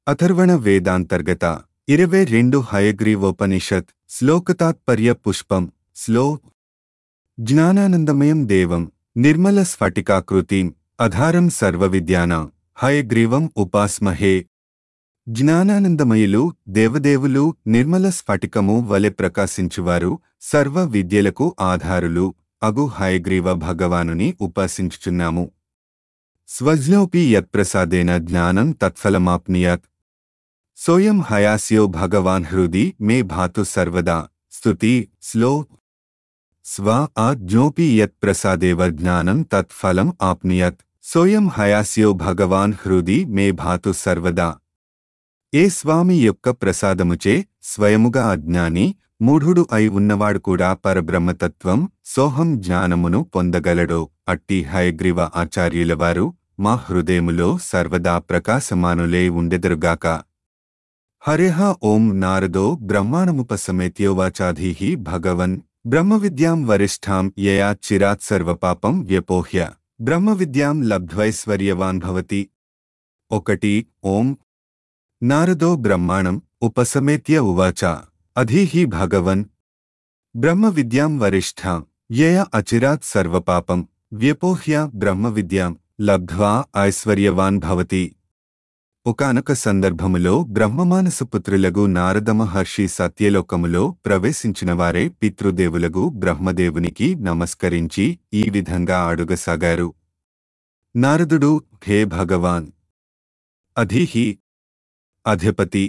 అథర్వణ వేదాంతర్గత ఇరవై రెండు హయగ్రీవోపనిషత్ శ్లోకతాత్పర్య పుష్పం శ్లో జ్ఞానానందమయం దేవం నిర్మల స్ఫటికాకృతిం అధారం సర్వవిద్యానా హయగ్రీవం ఉపాస్మహే జ్ఞానానందమయులు దేవదేవులు నిర్మల స్ఫటికము వలె ప్రకాశించువారు సర్వ విద్యలకు ఆధారులు అగు హయగ్రీవ భగవానుని ఉపాసించుచున్నాము స్వజ్ఞోపి యత్ప్రసాదేన జ్ఞానం తత్ఫలమాప్నియత్ సోయం హయాస్యో భగవాన్ హృది మే భాతు సర్వదా స్తుతి స్లో స్వ ఆజ్ఞోపి యత్ప్రసాదేవ జ్ఞానం తత్ఫలం ఆప్నియత్ సోయం హయాస్యో భగవాన్ హృది మే భాతు సర్వదా ఏ స్వామి యొక్క ప్రసాదముచే స్వయముగా అజ్ఞాని మూఢుడు అయి ఉన్నవాడు కూడా పరబ్రహ్మతత్వం సోహం జ్ఞానమును పొందగలడో అట్టి హయగ్రీవ ఆచార్యులవారు మా హృదయములో సర్వదా ప్రకాశమానులే ఉండెదరుగాక హరిహ ఓం నారదో బ్రహ్మాణముపసమేత్యోవాచాధీః భగవన్ బ్రహ్మవిద్యాం వరిష్ఠాం యయా చిరాత్ సర్వపాపం వ్యపోహ్య బ్రహ్మవిద్యాం లబ్ధ్వైశ్వర్యవాన్ భవతి ఒకటి ఓం నారదో బ్రహ్మాణం ఉపసమేత్య ఉవాచ అధీహి భగవన్ బ్రహ్మవిద్యాం వరిష్ఠాం యయ అచిరాత్ సర్వపాపం వ్యపోహ్య బ్రహ్మవిద్యాం లబ్ధ్వా ఐశ్వర్యవాన్ భవతి ఒకానొక సందర్భములో బ్రహ్మమానసపుత్రులగు నారద మహర్షి సత్యలోకములో ప్రవేశించినవారే పితృదేవులగు బ్రహ్మదేవునికి నమస్కరించి ఈ విధంగా అడుగసాగారు నారదుడు హే భగవాన్ అధీహి అధిపతి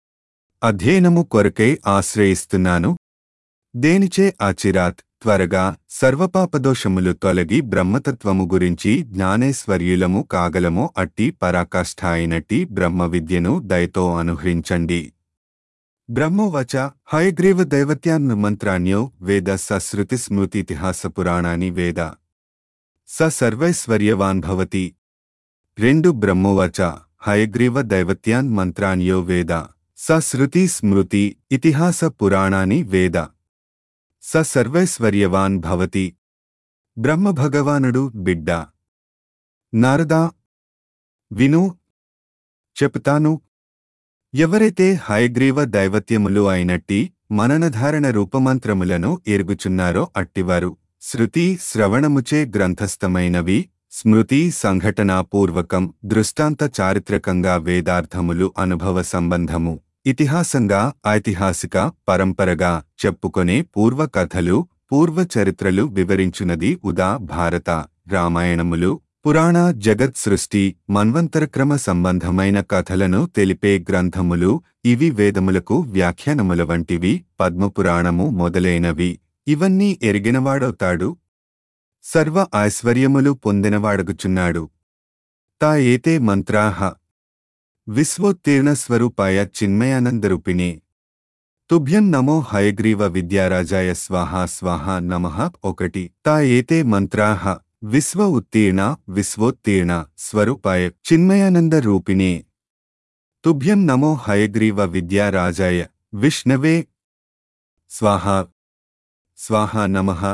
అధ్యయనము కొరకై ఆశ్రయిస్తున్నాను దేనిచే ఆచిరాత్ త్వరగా సర్వపాపదోషములు తొలగి బ్రహ్మతత్వము గురించి జ్ఞానేశ్వర్యులము కాగలమో అట్టి పరాకాష్ఠ అయినట్టి బ్రహ్మ విద్యను దయతో అనుహరించండి బ్రహ్మోవచ హయగ్రీవ దైవత్యాన్ మంత్రాణ్యో వేద సశ్రుతి స్మృతితిహాస పురాణాని వేద స సర్వైశ్వర్యవాన్ భవతి రెండు బ్రహ్మోవచ హయగ్రీవ దైవత్యాన్ మంత్రాన్యో వేద స శృతి స్మృతి ఇతిహాస పురాణాని వేద స సర్వైశ్వర్యవాన్ భవతి బ్రహ్మభగవానుడు బిడ్డ నారదా విను చెప్తాను ఎవరైతే హయగ్రీవ దైవత్యములు అయినట్టి మననధారణ రూపమంత్రములను ఎరుగుచున్నారో అట్టివారు శృతి శ్రవణముచే గ్రంథస్థమైనవి స్మృతి సంఘటనాపూర్వకం దృష్టాంత చారిత్రకంగా వేదార్థములు అనుభవ సంబంధము ఇతిహాసంగా ఐతిహాసిక పరంపరగా చెప్పుకొనే పూర్వ కథలు పూర్వ చరిత్రలు వివరించునది ఉదా భారత రామాయణములు పురాణ జగత్ సృష్టి మన్వంతరక్రమ సంబంధమైన కథలను తెలిపే గ్రంథములు ఇవి వేదములకు వ్యాఖ్యానముల వంటివి పద్మపురాణము మొదలైనవి ఇవన్నీ ఎరిగినవాడవుతాడు సర్వ ఐశ్వర్యములు పొందినవాడగుచున్నాడు తా ఏతే మంత్రాహ విశ్వోత్తీర్ణ స్వరూపాయ చిన్మయానందరూపిణే తుభ్యం నమో హయగ్రీవ విద్యారాజాయ స్వాహా స్వాహా నమః ఒకటి తా ఏతే మంత్రాహ విశ్వ ఉత్తీర్ణ విశ్వోత్తీర్ణ స్వరూపాయ చిన్మయానంద రూపిణే తుభ్యం నమో హయగ్రీవ విద్యారాజాయ విష్ణవే స్వాహా స్వాహా నమః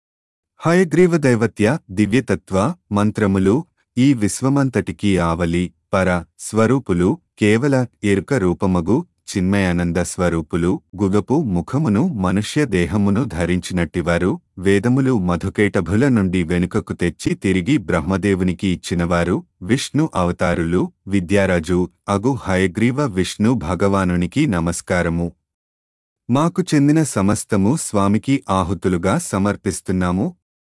హయగ్రీవదైవత్య దివ్యతత్వ మంత్రములు ఈ విశ్వమంతటికీ ఆవలి పర స్వరూపులు కేవల ఎరుక రూపమగు చిన్మయానంద స్వరూపులు గుగపు ముఖమును మనుష్య దేహమును ధరించినట్టివారు వేదములు మధుకేటభుల నుండి వెనుకకు తెచ్చి తిరిగి బ్రహ్మదేవునికి ఇచ్చినవారు విష్ణు అవతారులు విద్యారాజు అగు హయగ్రీవ విష్ణు భగవానునికి నమస్కారము మాకు చెందిన సమస్తము స్వామికి ఆహుతులుగా సమర్పిస్తున్నాము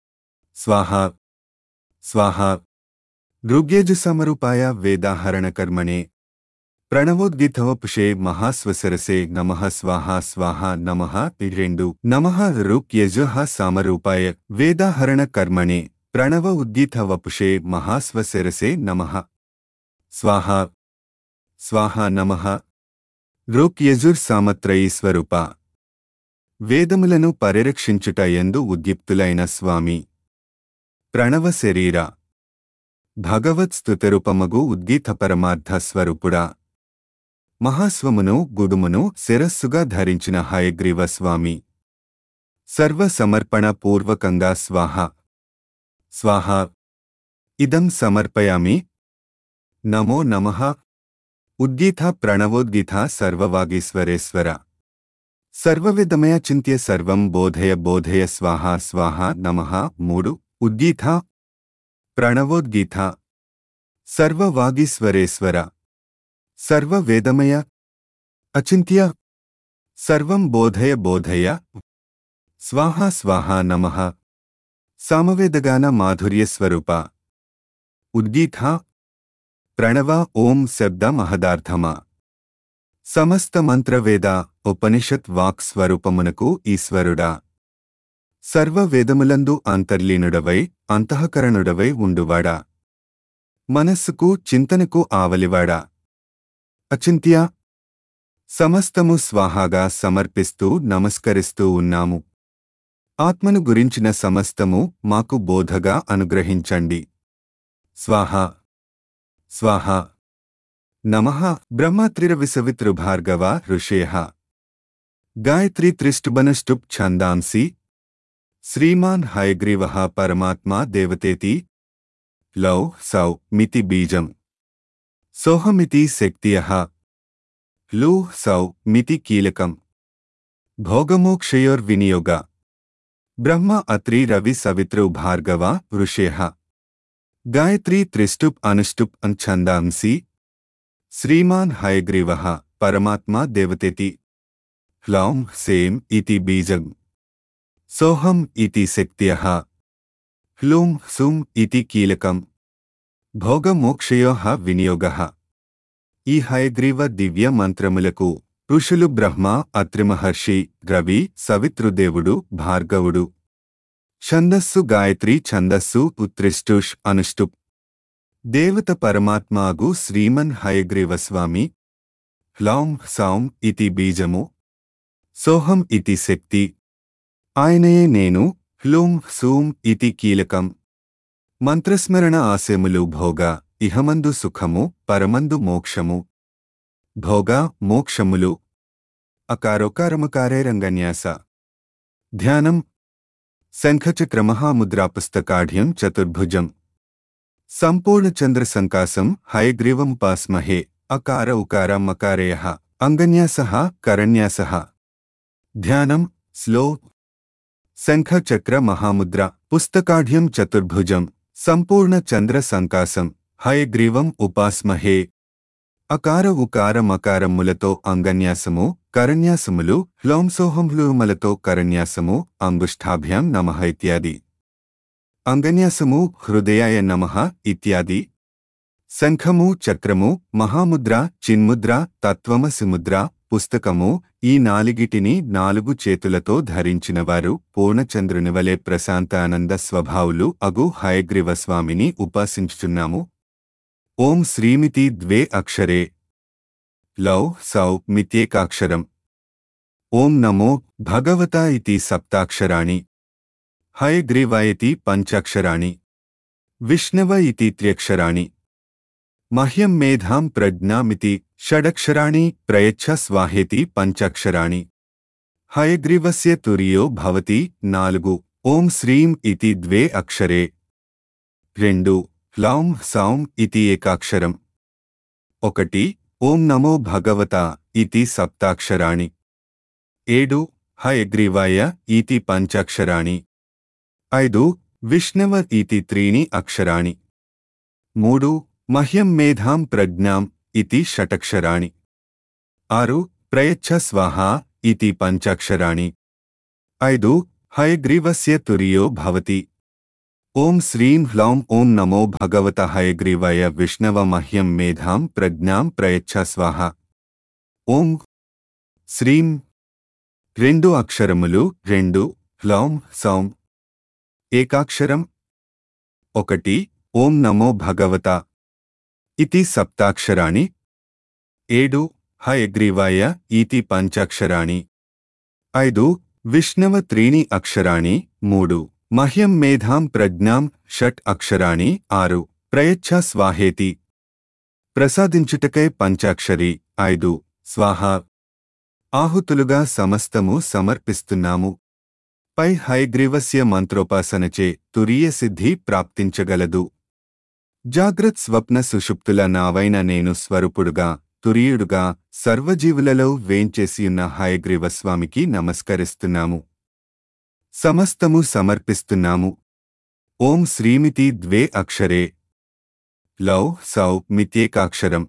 స్వాహా స్వాహా ఋగ్యజు సమరూపాయ వేదాహరణ కర్మణే ప్రణవోద్గితవపుషే మహాస్వసరసే నమః స్వాహా స్వాహా నమః రెండు నమః ఋగ్యజుః సామరూపాయ వేదాహరణ కర్మణే ప్రణవ ఉద్గీత వపుషే మహాస్వశిరసే నమః స్వాహా స్వాహా నమః ఋగ్యజుర్ సామత్రయీ స్వరూప వేదములను పరిరక్షించుట ఎందు ఉద్యుక్తులైన స్వామి ప్రణవ శరీర భగవత్ స్తుతిరూపమగు ఉద్గీత పరమార్థ స్వరూపుడా మహాస్వమును గుడుమును శిరస్సుగా ధరించిన హయగ్రీవ స్వామి సర్వ సమర్పణ పూర్వకంగా స్వాహ స్వాహ ఇదం సమర్పయామి నమో నమః ఉద్గీత ప్రణవోద్గీత సర్వవాగీశ్వరేశ్వర సర్వవిధమయ చింత్య సర్వం బోధయ బోధయ స్వాహ స్వాహ నమః మూడు ఉద్గీత ప్రణవోద్గీత సర్వవాగీశ్వరేశ్వర సర్వవేదమయ అచింత్య సర్వం బోధయ బోధయ స్వాహ స్వాహ నమః సామవేదగాన మాధుర్యస్వరూప ఉద్గీత ప్రణవ ఓం శబ్ద మహదార్థమా సమస్త మంత్రవేద ఉపనిషత్ వాక్ స్వరూపమునకు ఈశ్వరుడా సర్వవేదములందు అంతర్లీనుడవై అంతఃకరణుడవై ఉండువాడా మనస్సుకు చింతనకు ఆవలివాడా అచింత్య సమస్తము స్వాహాగా సమర్పిస్తూ నమస్కరిస్తూ ఉన్నాము ఆత్మను గురించిన సమస్తము మాకు బోధగా అనుగ్రహించండి స్వాహ స్వాహ నమః బ్రహ్మత్రిరవిసవితృభార్గవ ఋషేః గాయత్రీ త్రిష్టుబనష్టుప్ ఛందాంసి శ్రీమాన్ హయగ్రీవః పరమాత్మా దేవతేతి లౌ సౌ మితి బీజం సోహమితి శక్తియః లు సౌ మితి కీలకం భోగమోక్షయోర్వినియోగ బ్రహ్మ అత్రి రవి సవితృ భార్గవ ఋషేః గాయత్రీ త్రిష్టుప్ అనుష్టుప్ ఛందాంసి శ్రీమాన్ హయగ్రీవః పరమాత్మా దేవతేతి హ్లౌం సేం ఇతి బీజం సోహం ఇతి శక్త్యః హ్లూం సుం ఇతి కీలకం భోగమోక్షయోః వినియోగః ఈ హయగ్రీవ దివ్య మంత్రములకు ఋషులు బ్రహ్మ అత్రిమహర్షి రవి సవితృదేవుడు భార్గవుడు ఛందస్సు గాయత్రి ఛందస్సు ఉత్రిష్టుష్ అనుష్టుప్ దేవత పరమాత్మాగు శ్రీమన్ హయగ్రీవస్వామి హ్లౌం సౌం ఇతి బీజము సోహం ఇతి శక్తి ఆయనయే నేను హ్లూం సూం ఇతి కీలకం మంత్రస్మరణ ఆశయములు భోగ ఇహమందు సుఖము పరమందు మోక్షము భోగ మోక్షములు అకారోకారమకారే రంగన్యాస ధ్యానం శంఖచక్రమహాముద్రాపుస్తకాఢ్యం చతుర్భుజం సంపూర్ణచంద్ర సంకాసం హయగ్రీవముపాస్మహే అకార ఉకార మకారేయ అంగన్యాస కరణ్యాస ధ్యానం స్లో శంఖచక్ర మహాముద్ర పుస్తకాఢ్యం చతుర్భుజం సంపూర్ణ చంద్ర సంకాసం హయగ్రీవం ఉపాస్మహే అకార ఉకార మకారములతో అంగన్యాసము కరణ్యాసములు హ్లౌంసోహంహ్లూమలతో కరణ్యాసము అంగుష్ఠాభ్యాం నమః ఇత్యాది అంగన్యాసము హృదయాయ నమః ఇత్యాది శంఖము చక్రము మహాముద్ర చిన్ముద్ర తత్వమసిముద్ర పుస్తకము ఈ నాలుగిటిని నాలుగు చేతులతో ధరించినవారు పూర్ణచంద్రునివలే ప్రశాంతానంద స్వభావులు అగు హయగ్రీవస్వామిని ఉపాసించుచున్నాము ఓం శ్రీమితి ద్వే అక్షరే లౌ సౌ మిత్యేకాక్షరం ఓం నమో భగవత ఇతి సప్తాక్షరాణి హయగ్రీవాయతి పంచాక్షరాణి విష్ణవ ఇతి త్ర్యక్షరాణి మహ్యం మేధాం ప్రజ్ఞామితి షడక్షరాణి ప్రయచ్ఛ స్వాహేతి పంచాక్షరాణి హయగ్రీవస్య తుర్యో భవతి నాలుగు ఓం శ్రీం ఇతి ద్వే అక్షరే రెండు హ్లౌం సౌం ఇతి ఏకాక్షరం ఒకటి ఓం నమో భగవత ఇతి సప్తాక్షరాణి ఏడు హయగ్రీవాయ ఇతి పంచాక్షరాణి ఐదు విష్ణవ ఇతి త్రీణి అక్షరాణి మూడు మహ్యం మేధాం ప్రజ్ఞాం ఇతి షటక్షరాణి ఆరు ప్రయచ్ఛ స్వాహ ఇతి పంచాక్షరాణి ఐదు హయగ్రీవస్య తుర్యో భవతి ఓం శ్రీం హ్లౌం ఓం నమో భగవత హయగ్రీవాయ విష్ణవ మహ్యం మేధాం ప్రజ్ఞాం ప్రయచ్ఛ స్వాహ ఓం శ్రీం రెండు అక్షరములు రెండు హ్లౌం సౌం ఏకాక్షరం ఒకటి ఓం నమో భగవత ఇతి సప్తాక్షరాణి ఏడు హయగ్రీవాయ ఇతి పంచాక్షరాణి ఐదు విష్ణవ త్రీణి అక్షరాణి మూడు మహ్యం మేధాం ప్రజ్ఞాం షట్ అక్షరాణి ఆరు ప్రయచ్ఛ స్వాహేతి ప్రసాదించుటకై పంచాక్షరి ఐదు స్వాహ ఆహుతులుగా సమస్తము సమర్పిస్తున్నాము పై హైగ్రీవస్య మంత్రోపాసనచే తురీయ సిద్ధి ప్రాప్తించగలదు జాగ్రత్ స్వప్న సుషుప్తుల నావైన నేను స్వరూపుడుగా తురియుడుగా సర్వజీవులలో వేంచేసియున్న హయగ్రీవస్వామికి నమస్కరిస్తున్నాము సమస్తము సమర్పిస్తున్నాము ఓం శ్రీమితి ద్వే అక్షరే లౌ సౌ మిత్యేకాక్షరం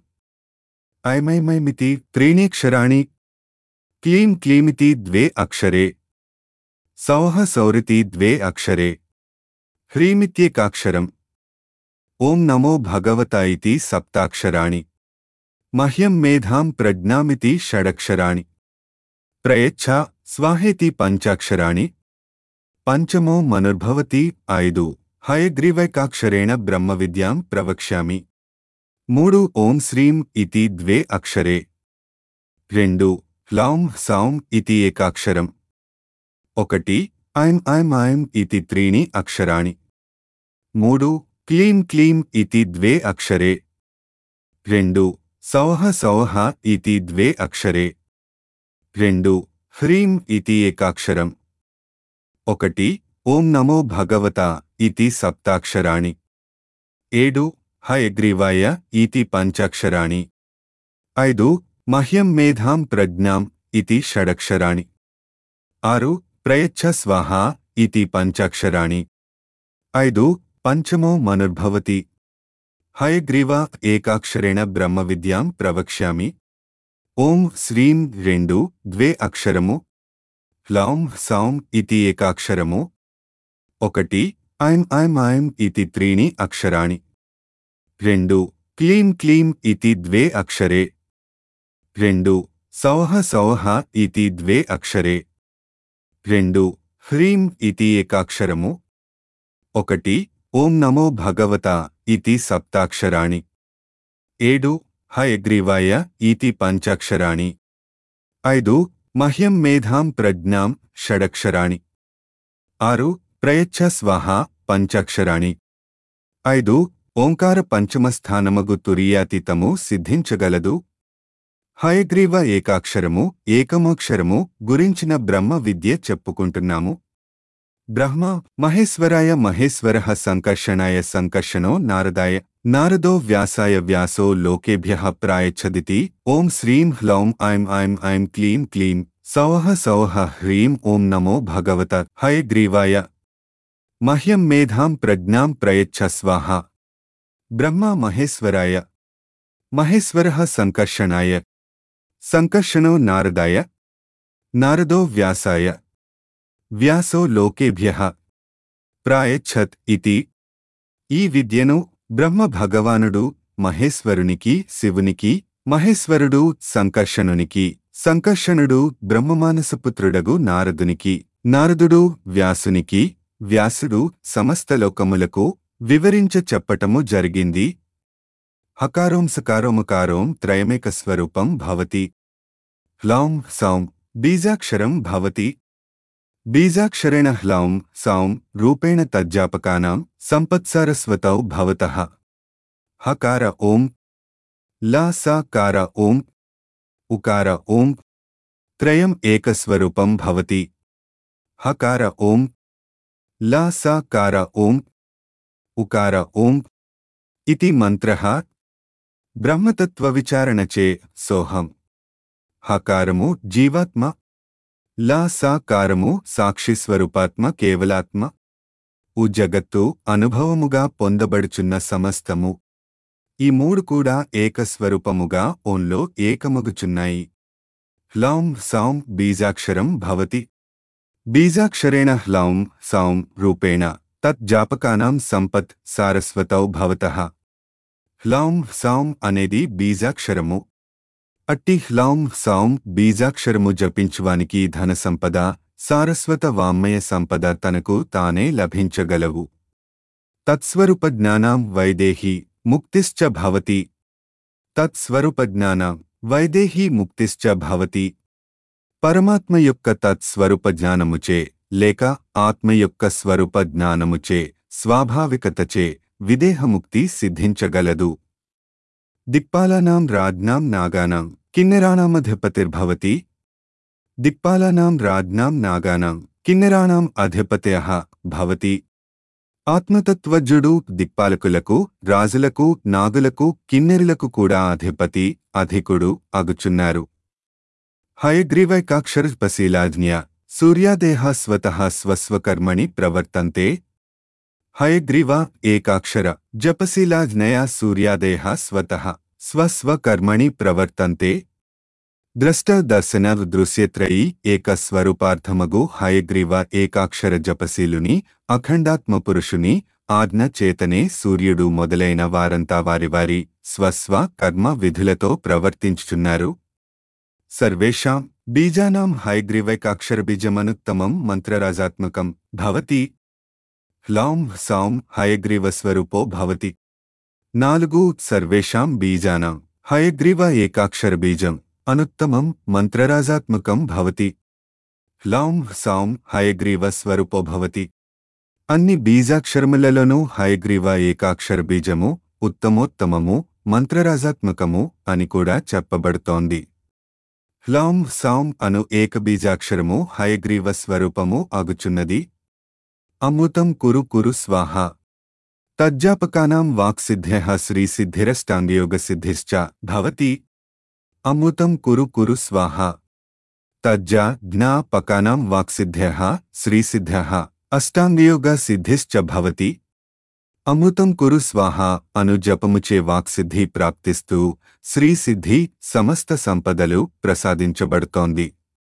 ఐమైమైమితి త్రీణీక్షరాణి క్లీం క్లీమితి ద్వే అక్షరే సౌహ సౌరితి ద్వే అక్షరే హ్రీమిత్యేకాక్షరం ఓం నమో భగవత ఇతి సప్తాక్షరాణి మహ్యం మేధాం ప్రజ్ఞామితి షడక్షరాణి ప్రయచ్ఛ స్వాహేతి పంచాక్షరాణి పంచమో మనుర్భవతి ఐదు హయగ్రీవైకాక్షరేణ బ్రహ్మ విద్యాం ప్రవక్ష్యామి మూడు ఓం శ్రీం ఇతి ద్వే అక్షరే రెండు హ్లౌం సౌం ఇతి ఏకాక్షరం ఒకటి ఐం ఐం ఐం ఇతి త్రీణి అక్షరాణి మూడు క్లీం క్లీం ఇతి ద్వే అక్షరే రెండు సౌహ సౌహ ఇతి ద్వే అక్షరే రెండు హ్రీం ఇతి ఏకాక్షరం ఒకటి ఓం నమో భగవత ఇతి సప్తాక్షరాణి ఏడు హయగ్రీవాయ ఇతి పంచాక్షరాణి ఐదు మహ్యం మేధాం ప్రజ్ఞాం ఇతి షడక్షరాణి ఆరు ప్రయచ్ఛ స్వాహ ఇతి పంచాక్షరాణి ఐదు పంచమో మనుర్భవతి హయగ్రీవ ఏకాక్షరేణ బ్రహ్మ విద్యాం ప్రవక్ష్యామి ఓం శ్రీం రెండు ద్వే అక్షరము హ్లౌం సౌం ఇతి ఏకాక్షరము ఒకటి ఐం ఐం ఐం ఇతి త్రీణి అక్షరాణి రెండు క్లీం క్లీం ఇతి ద్వే అక్షరే రెండు సౌహ సౌహ ఇతి ద్వే అక్షరే రెండు హ్రీం ఇతి ఏకాక్షరము ఒకటి ఓం నమో భగవత ఇతి సప్తాక్షరాణి ఏడు హయగ్రీవాయ ఇతి పంచాక్షరాణి ఐదు మహ్యం మేధాం ప్రజ్ఞాం షడక్షరాణి ఆరు ప్రయచ్ఛ స్వాహ పంచాక్షరాణి ఐదు ఓంకార పంచమ స్థానమగు తురియాతీతము సిద్ధించగలదు హయగ్రీవ ఏకాక్షరము ఏకమోక్షరము గురించిన బ్రహ్మ విద్య చెప్పుకుంటున్నాము బ్రహ్మ మహేశ్వరాయ మహేశ్వర సంకర్షణాయ సంకర్షణో నారదాయ నారదో వ్యాసాయ వ్యాసో లోకేభ్య ప్రాయచ్చదితి ఓం శ్రీం హ్లౌం ఐం ఐం ఐం క్లీం క్లీం సౌహ సౌహ హ్రీం ఓం నమో భగవత హయగ్రీవాయ మహ్యం మేధాం ప్రజ్ఞాం ప్రయచ్ఛ స్వాహ బ్రహ్మ మహేశ్వరాయ మహేశ్వర సంకర్షణాయ సంకర్షణో నారదాయ నారదో వ్యాసాయ వ్యాసో లోకేభ్య ప్రాయచ్చత్ ఇతి ఈ విద్యను బ్రహ్మ భగవానుడు మహేశ్వరునికి శివునికి మహేశ్వరుడు సంకర్షణునికి సంకర్షణుడు బ్రహ్మమానసపుత్రుడగు నారదునికి నారదుడు వ్యాసునికి వ్యాసుడు సమస్త లోకములకు వివరించ చెప్పటము జరిగింది హకారోం సకారోమకారోం త్రయమేక స్వరూపం భవతి హ్లౌం సౌం బీజాక్షరం భవతి బీజాక్షరేణ హ్లౌం సౌం రూపేణ తజ్జాపకానాం సంపత్సారస్వతౌ భవతః హకార ఓం లా సాకార ఓం ఉకార ఓం త్రయం ఏకస్వరూపం భవతి హకార ఓం లా సాకార ఓం ఉకార ఓం ఇతి మంత్రః బ్రహ్మతత్వవిచారణచే సోహం హకారము జీవాత్మ లా సాకారము సాక్షిస్వరూపాత్మ కేవలాత్మ ఉ జగత్తు అనుభవముగా పొందబడుచున్న సమస్తము ఈ మూడు కూడా ఏకస్వరూపముగా ఓన్లో ఏకమగుచున్నాయి హ్లౌం సౌం బీజాక్షరం భవతి బీజాక్షరేణ హ్లౌం సౌం రూపేణ తత్ జాపకానాం సంపత్ సారస్వతౌ భవతః హ్లౌం సౌం అనేది బీజాక్షరము అట్టి హ్లౌం సౌం బీజాక్షరము జపించువానికి ధన సంపద సారస్వత వామ్మయ సంపద తనకు తానే లభించగలవు తత్స్వరూప జ్ఞానాం వైదేహి ముక్తిశ్చ భవతి తత్స్వరూప జ్ఞానం వైదేహి ముక్తిశ్చ భవతి పరమాత్మ యొక్క తత్స్వరూప జ్ఞానముచే లేక ఆత్మ యొక్క స్వరూప జ్ఞానముచే స్వాభావికతచే విదేహముక్తి సిద్ధించగలదు దిక్పాలానాం రాజ్ఞాం నాగానాం కిన్నెరాణామధిపతిర్భవతి దిక్పాలానాం రాజ్ఞాం నాగానాం కిన్నెరాణాం అధిపత్యః భవతి ఆత్మతత్వజ్ఞుడు దిక్పాలకులకు రాజులకు నాగులకు కిన్నెరులకు కూడా అధిపతి అధికుడు అగుచున్నారు హయగ్రీవైకాక్షర పశీలాజ్ఞ సూర్యాదేహ స్వతః స్వస్వకర్మణి ప్రవర్తంతే హయగ్రీవ ఏకాక్షర జపశీలాజ్ఞయా సూర్యాదేహ స్వతః స్వస్వకర్మణి ప్రవర్తంతే ద్రష్ట దర్శన దృశ్యత్రయీ ఏకస్వరూపార్థమగు హయగ్రీవ ఏకాక్షర జపశీలుని అఖండాత్మ పురుషుని ఆజ్ఞ చేతనే సూర్యుడు మొదలైన వారంతా వారి వారి స్వస్వ కర్మ విధులతో ప్రవర్తించుచున్నారు సర్వేషాం బీజానాం హయగ్రీవైకాక్షరబీజమనుత్తమం మంత్రరాజాత్మకం భవతి హ్లాం సౌం హయగ్రీవస్వరూపో భవతి నాలుగు సర్వేషాం బీజానాం హయగ్రీవ ఏకాక్షరబీజం అనుత్తమం మంత్రరాజాత్మకం భవతి హ్లాం సౌం హయగ్రీవ స్వరూపో భవతి అన్ని బీజాక్షరములలోనూ హయగ్రీవ ఏకాక్షర బీజము ఉత్తమోత్తమము మంత్రరాజాత్మకము అని కూడా చెప్పబడుతోంది హ్లాం సౌం అను ఏకబీజాక్షరము హయగ్రీవ స్వరూపము అగుచున్నది అమృతం కురు కురు స్వాహ తజ్జాపకానాం వాక్సిద్ధ్యః శ్రీసిద్ధిరష్టాంగయోగసిద్ధిశ్చ భవతి అమృతం కురు కురు స్వాహ తజ్జా జ్ఞాపకానాం వాక్సిద్ధ్యః శ్రీసిద్ధ్యః అష్టాంగయోగ సిద్ధిశ్చ భవతి అమృతం కురు స్వాహ అను జపముచే వాక్సిద్ధి ప్రాప్తిస్తూ శ్రీసిద్ధి సమస్త సంపదలు ప్రసాదించబడుతోంది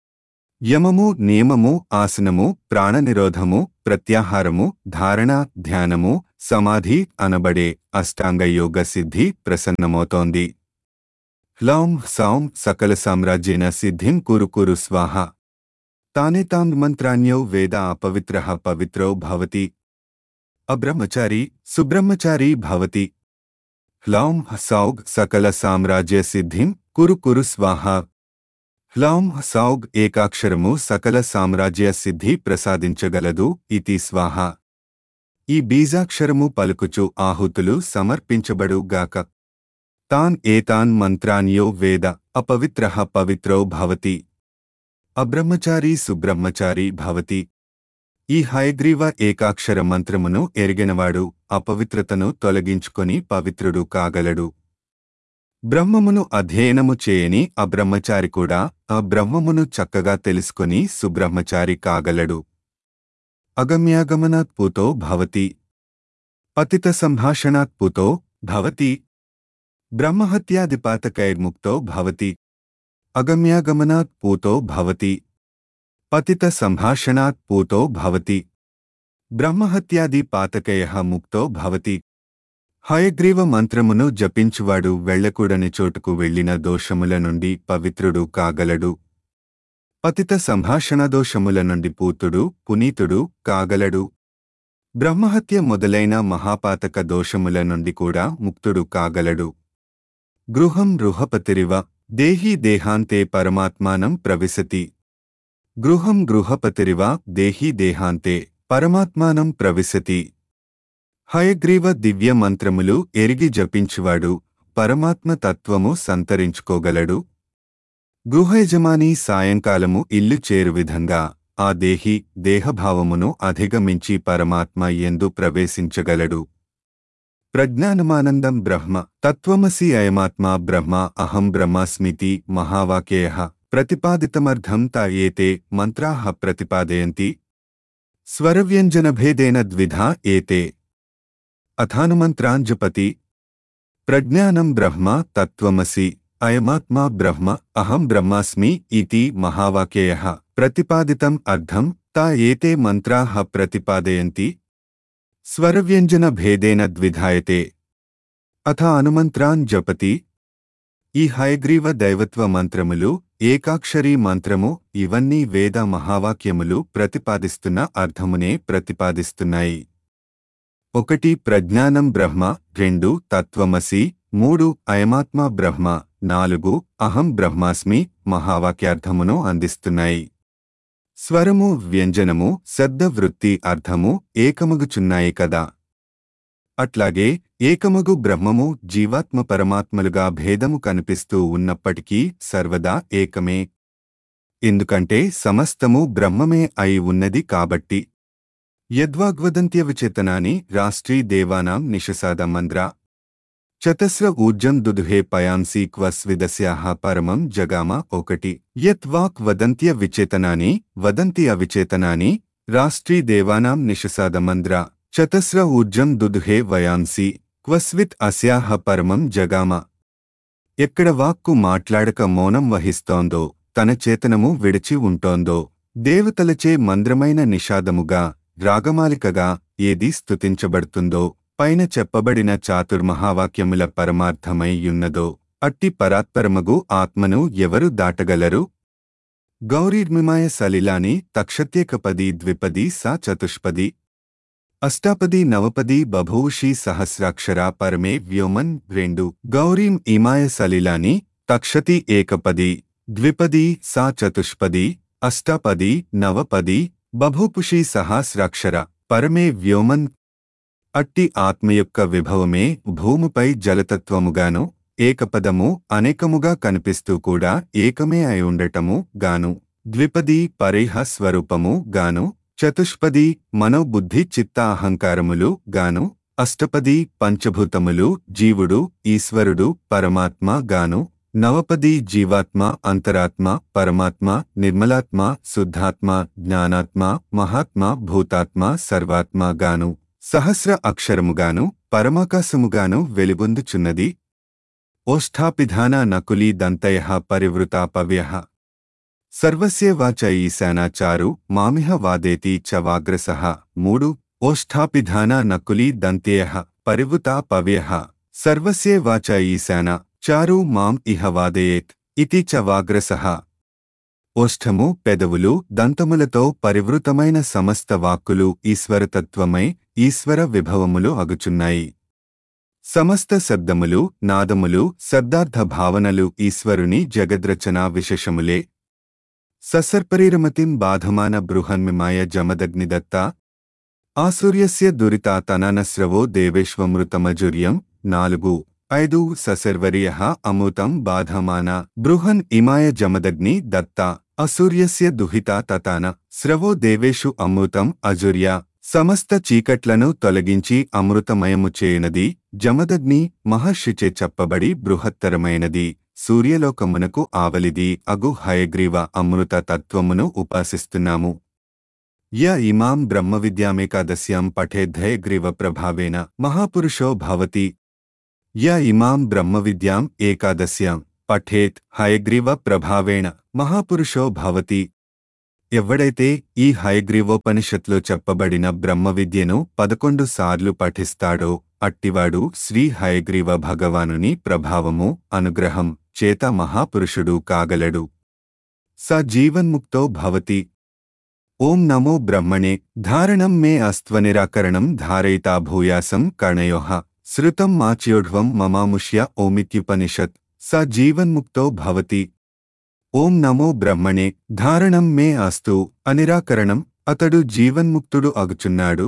యమము నియమము ఆసనము ప్రాణనిరోధము ప్రత్యాహారము ధారణ ధ్యానము సమాధి అనబడే అష్టాంగ యోగ సిద్ధి ప్రసన్నమవుతోంది హ్లాం సౌం సకల సామ్రాజ్యేన సిద్ధిం కురు కురు స్వాహ తానే తాం మంత్రాన్యౌ వేద అపవిత్ర పవిత్రౌ భవతి అబ్రహ్మచారి సుబ్రహ్మచారి భవతి హ్లాం సౌగ్ సకల సామ్రాజ్య సిద్ధిం కురు కురు స్వాహ హ్లాం సౌగ్ ఏకాక్షరము సకల సామ్రాజ్య సిద్ధి ప్రసాదించగలదు ఇతి స్వాహ ఈ బీజాక్షరము పలుకుచు ఆహుతులు సమర్పించబడు గాక తాన్ ఏతాన్ మంత్రాన్యో వేద అపవిత్ర పవిత్రౌ భవతి అబ్రహ్మచారి సుబ్రహ్మచారి భవతి ఈ హయగ్రీవ ఏకాక్షర మంత్రమును ఎరిగినవాడు అపవిత్రతను తొలగించుకొని పవిత్రుడు కాగలడు బ్రహ్మమును అధ్యయనము చేయని అబ్రహ్మచారి కూడా ఆ బ్రహ్మమును చక్కగా తెలుసుకొని సుబ్రహ్మచారి కాగలడు అగమ్యాగమనాత్ పూతో భవతి పతిత సంభాషణాత్ పూతో భవతి బ్రహ్మహత్యాదిపాతకైర్ముక్తో భవతి అగమ్యాగమనాత్ పూతో భవతి పతిత సంభాషణాత్ పూతో భవతి బ్రహ్మహత్యాది పాతకయ ముక్తో భవతి హయగ్రీవ మంత్రమును జపించువాడు వెళ్లకూడని చోటుకు వెళ్లిన దోషముల నుండి పవిత్రుడు కాగలడు పతిత సంభాషణ దోషముల నుండి పూతుడు పునీతుడు కాగలడు బ్రహ్మహత్య మొదలైన మహాపాతక దోషముల నుండి కూడా ముక్తుడు కాగలడు గృహం గృహపతిరివ దేహీ దేహాంతే పరమాత్మానం ప్రవిశతి గృహం గృహపతిరివ దేహీ దేహాంతే పరమాత్మానం ప్రవిశతి హయగ్రీవ దివ్య మంత్రములు ఎరిగి జపించువాడు పరమాత్మ తత్వము సంతరించుకోగలడు గృహయజమాని సాయంకాలము ఇల్లు చేరు విధంగా ఆ దేహి దేహభావమును అధిగమించి పరమాత్మ ఎందు ప్రవేశించగలడు ప్రజ్ఞానమానందం బ్రహ్మ తత్వమసి అయమాత్మా బ్రహ్మ అహం బ్రహ్మాస్మితి మహావాక్యేయ ప్రతిపాదితమర్థం తా ఏతే మంత్రాః ప్రతిపాదయంతి స్వరవ్యంజనభేదేన ద్విధా ఏతే అథానుమంత్రాంజపతి ప్రజ్ఞానం బ్రహ్మ తత్వమసి అయమాత్మా బ్రహ్మ అహం బ్రహ్మాస్మి ఇతి మహావాక్యేయ ప్రతిపాదితం అర్థం తా ఏతే మంత్రాః ప్రతిపాదయంతి స్వరవ్యంజన భేదేన ద్విధాయతే అథ అనుమంత్రాన్ జపతి ఈ హయగ్రీవ దైవత్వ మంత్రములు ఏకాక్షరీ మంత్రము ఇవన్నీ వేద మహావాక్యములు ప్రతిపాదిస్తున్న అర్థమునే ప్రతిపాదిస్తున్నాయి ఒకటి ప్రజ్ఞానం బ్రహ్మ రెండు తత్వమసి మూడు అయమాత్మ బ్రహ్మ నాలుగు అహం బ్రహ్మాస్మి మహావాక్యార్థమును అందిస్తున్నాయి స్వరము వ్యంజనము శబ్దవృత్తి అర్థము ఏకమగుచున్నాయి కదా అట్లాగే ఏకమగు బ్రహ్మము జీవాత్మ పరమాత్మలుగా భేదము కనిపిస్తూ ఉన్నప్పటికీ సర్వదా ఏకమే ఎందుకంటే సమస్తము బ్రహ్మమే అయి ఉన్నది కాబట్టి యద్వాగ్వదంత్యవిచేతనాని రాష్ట్రీ దేవానాం నిషసాదమంద్రా చతస్ర ఊర్జం దుదుహే పయాంసి క్వస్విదస్యాః పరమం జగామ ఒకటి యత్ వాక్ వదంత్య విచేతనాని వదంతి అవిచేతనాని రాష్ట్రీ దేవానాం నిషసాదమంద్ర చతస్ర ఊర్జం దుదుహే వయాంసి క్వస్విత్ అస్యాహ పరమం జగామ ఎక్కడ వాక్కు మాట్లాడక మౌనం వహిస్తోందో తన చేతనము విడిచి ఉంటోందో దేవతలచే మంద్రమైన నిషాదముగా రాగమాలికగా ఏది స్తుతించబడుతుందో పైన చెప్పబడిన చాతుర్మహావాక్యముల పరమార్థమై యున్నదో అట్టి పరాత్పరమగు ఆత్మను ఎవరు దాటగలరు గౌరీర్మిమాయ సలిలాని తక్షత్యేకపది ద్విపది సా చతుష్పది అష్టాపది నవపది బభూషి సహస్రాక్షరా పరమే వ్యోమన్ రెండు గౌరీం ఇమాయ సలిలాని తక్షతి ఏకపది ద్విపది సా చతుష్పది అష్టాపది నవపది బభూపుషి సహస్రాక్షర పరమే వ్యోమన్ అట్టి ఆత్మ యొక్క విభవమే భూమిపై జలతత్వముగాను ఏకపదము అనేకముగా కనిపిస్తూ కూడా ఏకమే అయి ఉండటము గాను ద్విపది పరిహ స్వరూపము గాను చతుష్పది మనోబుద్ధి చిత్త అహంకారములు గాను అష్టపది పంచభూతములు జీవుడు ఈశ్వరుడు పరమాత్మ గాను నవపది జీవాత్మ అంతరాత్మ పరమాత్మ నిర్మలాత్మ శుద్ధాత్మ జ్ఞానాత్మ మహాత్మ భూతాత్మ సర్వాత్మ గాను సహస్ర అక్షరముగాను పరమాకాశముగాను వెలుగొందుచున్నది ఓష్ఠాపిధాన నకులీ దంతయ పరివృతాపవ్య సర్వస్య వాచ ఈశానాచారు మామిహ వాదేతి చ వాగ్రస మూడు ఓష్ఠాపిధాన నకులీ దంత్యేయ పరివృతాపవ్య సర్వస్య వాచ ఈశాన చారు మాం ఇహ వాదయేత్ ఇతి చ వాగ్రసః ఓష్ఠము పెదవులు దంతములతో పరివృతమైన సమస్త వాక్కులు ఈశ్వరతత్వమై ఈశ్వర విభవములు అగుచున్నాయి సమస్త శబ్దములు నాదములు శబ్దార్థ భావనలు ఈశ్వరుని జగద్రచనా విశేషములే ససర్పరీరమతిం బాధమాన బృహన్మిమాయ జమదగ్నిదత్త ఆసూర్యస్య దురితా తననస్రవో దేవేష్వమృతమజుర్యం నాలుగు ఐదు ససర్వర్య అమృతం బాధమాన బృహన్ ఇమాయ జమదగ్ని దత్త అసూర్యస్య దుహితా తతాన స్రవో దేవేషు అమృతం అజుర్య సమస్త చీకట్లను తొలగించి అమృతమయము చేయునది జమదగ్ని మహర్షిచే చెప్పబడి బృహత్తరమైనది సూర్యలోకమునకు ఆవలిది అగు హయగ్రీవ అమృత తత్వమును ఉపాసిస్తున్నాము య ఇమాం బ్రహ్మవిద్యామేకాదశ్యాం పఠేద్ధయగ్రీవ ప్రభావేన మహాపురుషో భవతి య ఇమాం బ్రహ్మవిద్యాం ఏకాదశ్యాం పఠేత్ హయగ్రీవ ప్రభావేణ మహాపురుషో భవతి ఎవడైతే ఈ హయగ్రీవోపనిషత్లో చెప్పబడిన బ్రహ్మవిద్యను పదకొండు సార్లు పఠిస్తాడో అట్టివాడు శ్రీ హయగ్రీవ భగవానుని ప్రభావము అనుగ్రహం చేత మహాపురుషుడు కాగలడు స జీవన్ముక్తో భవతి ఓం నమో బ్రహ్మణే ధారణం మే అస్త్వనిరాకరణం ధారయితా భూయాసం కర్ణయోః శృతం మాచ్యోఢ్వం మమాముష్య ఓమిత్యుపనిషత్ స జీవన్ముక్తో భవతి ఓం నమో బ్రహ్మణే ధారణం మే అస్తు అనిరాకరణం అతడు జీవన్ముక్తుడు అగుచున్నాడు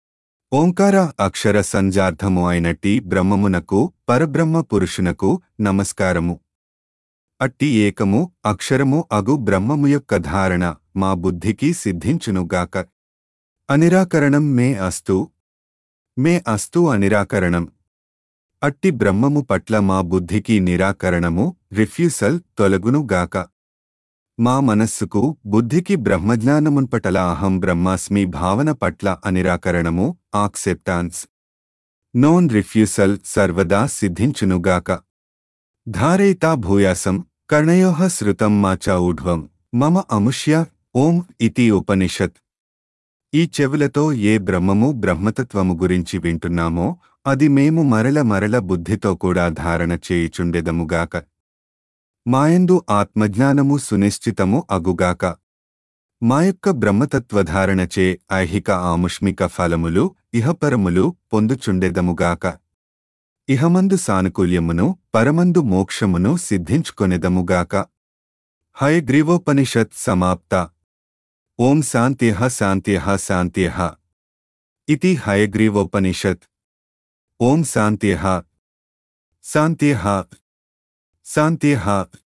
ఓంకార అక్షర సంజార్థము అయినట్టి బ్రహ్మమునకు పరబ్రహ్మ పురుషునకు నమస్కారము అట్టి ఏకము అక్షరము అగు బ్రహ్మము యొక్క ధారణ మా బుద్ధికి సిద్ధించునుగాక అనిరాకరణం మే అస్తు మే అస్తు అనిరాకరణం అట్టి బ్రహ్మము పట్ల మా బుద్ధికి నిరాకరణము రిఫ్యూసల్ తొలగునుగాక మా మనస్సుకు బుద్ధికి బ్రహ్మజ్ఞానమున్పటల అహం బ్రహ్మాస్మి భావన పట్ల అనిరాకరణము ఆక్సెప్టాన్స్ నోన్ రిఫ్యూసల్ సర్వదా సిద్ధించునుగాక ధారయితా భూయాసం కర్ణయోః శృతం మా చ ఊఢ్వం మమ అముష్య ఓం ఇతి ఉపనిషత్ ఈ చెవులతో ఏ బ్రహ్మము బ్రహ్మతత్వము గురించి వింటున్నామో అది మేము మరల మరల బుద్ధితో కూడా ధారణ చేయుచుండెదముగాక మాయందు ఆత్మజ్ఞానము సునిశ్చితము అగుగాక మా యొక్క బ్రహ్మతత్వధారణచే ఐహిక ఆముష్మిక ఫలములు ఇహపరములు పొందుచుండెదముగాక ఇహమందు సానుకూల్యమును పరమందు మోక్షమును సిద్ధించుకొనెదముగాక హయగ్రీవోపనిషత్ సమాప్త ఓం శాంత్యః శాంత్యః శాంత్యః ఇతి హయగ్రీవోపనిషత్ ఓం శాంత్యః శాంత్యః శాంత్యః